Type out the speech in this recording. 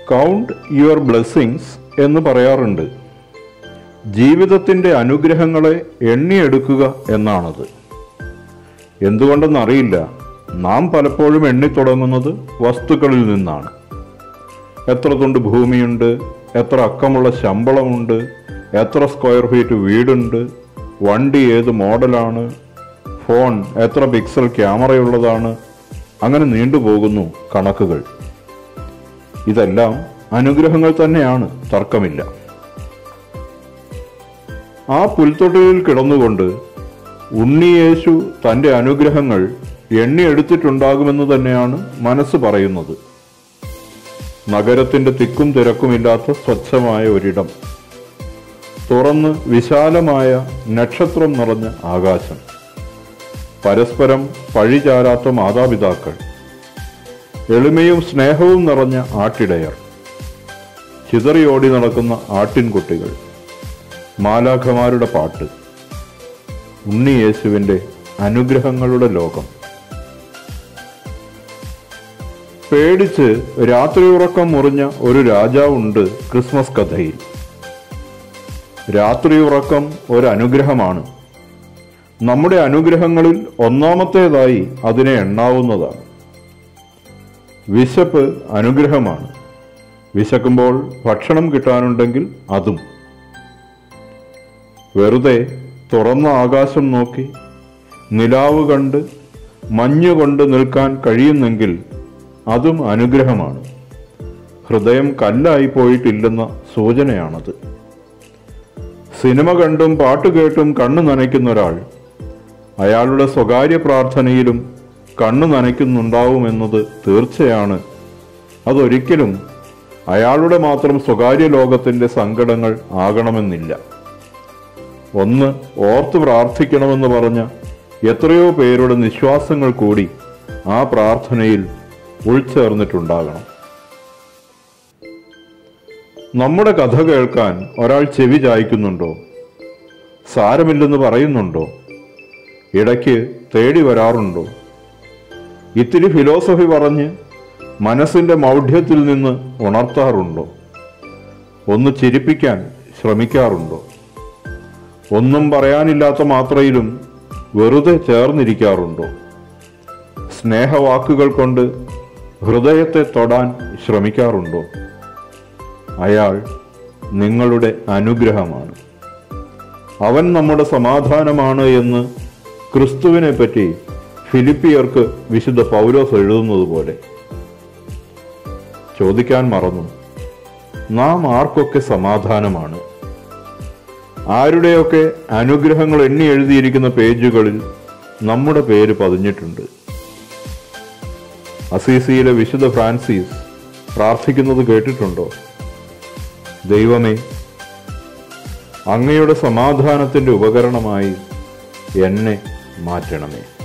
count your blessings എന്ന് പറയാറുണ്ട് ജീവിതത്തിൻ്റെ അനുഗ്രഹങ്ങളെ എണ്ണിയെടുക്കുക എന്നാണത് എന്തുകൊണ്ടെന്നറിയില്ല നാം പലപ്പോഴും എണ്ണിത്തുടങ്ങുന്നത് വസ്തുക്കളിൽ നിന്നാണ് എത്ര തുണ്ട് ഭൂമിയുണ്ട് എത്ര അക്കമുള്ള ശമ്പളമുണ്ട് എത്ര സ്ക്വയർ ഫീറ്റ് വീടുണ്ട് വണ്ടി ഏത് മോഡലാണ് ഫോൺ എത്ര പിക്സൽ ക്യാമറയുള്ളതാണ് അങ്ങനെ നീണ്ടുപോകുന്നു കണക്കുകൾ ഇതെല്ലാം അനുഗ്രഹങ്ങൾ തന്നെയാണ് തർക്കമില്ല ആ പുൽത്തൊട്ടിയിൽ കിടന്നുകൊണ്ട് ഉണ്ണിയേശു തൻ്റെ അനുഗ്രഹങ്ങൾ എണ്ണിയെടുത്തിട്ടുണ്ടാകുമെന്ന് തന്നെയാണ് മനസ്സ് പറയുന്നത് നഗരത്തിന്റെ തിക്കും തിരക്കുമില്ലാത്ത സ്വച്ഛമായ ഒരിടം തുറന്ന് വിശാലമായ നക്ഷത്രം നിറഞ്ഞ ആകാശം പരസ്പരം പഴിചാരാത്ത മാതാപിതാക്കൾ എളിമയും സ്നേഹവും നിറഞ്ഞ ആട്ടിടയർ ചിതറിയോടി നടക്കുന്ന ആട്ടിൻകുട്ടികൾ മാലാഖമാരുടെ പാട്ട് ഉണ്ണിയേശുവിൻ്റെ അനുഗ്രഹങ്ങളുടെ ലോകം പേടിച്ച് രാത്രി ഉറക്കം മുറിഞ്ഞ ഒരു രാജാവുണ്ട് ക്രിസ്മസ് കഥയിൽ രാത്രി ഉറക്കം ഒരു അനുഗ്രഹമാണ് നമ്മുടെ അനുഗ്രഹങ്ങളിൽ ഒന്നാമത്തേതായി അതിനെ എണ്ണാവുന്നതാണ് വിശപ്പ് അനുഗ്രഹമാണ് വിശക്കുമ്പോൾ ഭക്ഷണം കിട്ടാനുണ്ടെങ്കിൽ അതും വെറുതെ തുറന്ന ആകാശം നോക്കി നിലാവ് കണ്ട് മഞ്ഞുകൊണ്ട് നിൽക്കാൻ കഴിയുന്നെങ്കിൽ അതും അനുഗ്രഹമാണ് ഹൃദയം കല്ലായി പോയിട്ടില്ലെന്ന സൂചനയാണത് സിനിമ കണ്ടും പാട്ട് കേട്ടും കണ്ണു നനയ്ക്കുന്ന ഒരാൾ അയാളുടെ സ്വകാര്യ പ്രാർത്ഥനയിലും കണ്ണു നനയ്ക്കുന്നുണ്ടാവുമെന്നത് തീർച്ചയാണ് അതൊരിക്കലും അയാളുടെ മാത്രം സ്വകാര്യ ലോകത്തിന്റെ സങ്കടങ്ങൾ ആകണമെന്നില്ല ഒന്ന് ഓർത്ത് പ്രാർത്ഥിക്കണമെന്ന് പറഞ്ഞ എത്രയോ പേരുടെ നിശ്വാസങ്ങൾ കൂടി ആ പ്രാർത്ഥനയിൽ ഉൾച്ചേർന്നിട്ടുണ്ടാകണം നമ്മുടെ കഥ കേൾക്കാൻ ഒരാൾ ചെവി ചായ്ക്കുന്നുണ്ടോ സാരമില്ലെന്ന് പറയുന്നുണ്ടോ ഇടയ്ക്ക് തേടി വരാറുണ്ടോ ഇത്തിരി ഫിലോസഫി പറഞ്ഞ് മനസ്സിന്റെ മൗഢ്യത്തിൽ നിന്ന് ഉണർത്താറുണ്ടോ ഒന്ന് ചിരിപ്പിക്കാൻ ശ്രമിക്കാറുണ്ടോ ഒന്നും പറയാനില്ലാത്ത മാത്രയിലും വെറുതെ ചേർന്നിരിക്കാറുണ്ടോ സ്നേഹവാക്കുകൾ കൊണ്ട് ഹൃദയത്തെ തൊടാൻ ശ്രമിക്കാറുണ്ടോ അയാൾ നിങ്ങളുടെ അനുഗ്രഹമാണ് അവൻ നമ്മുടെ സമാധാനമാണ് എന്ന് ക്രിസ്തുവിനെ പറ്റി ഫിലിപ്പിയർക്ക് വിശുദ്ധ പൗലോസ് എഴുതുന്നത് പോലെ ചോദിക്കാൻ മറന്നു നാം ആർക്കൊക്കെ സമാധാനമാണ് ആരുടെയൊക്കെ അനുഗ്രഹങ്ങൾ എണ്ണി എഴുതിയിരിക്കുന്ന പേജുകളിൽ നമ്മുടെ പേര് പതിഞ്ഞിട്ടുണ്ട് അസീസിയിലെ വിശുദ്ധ ഫ്രാൻസിസ് പ്രാർത്ഥിക്കുന്നത് കേട്ടിട്ടുണ്ടോ ദൈവമേ അങ്ങയുടെ സമാധാനത്തിന്റെ ഉപകരണമായി എന്നെ മാറ്റണമേ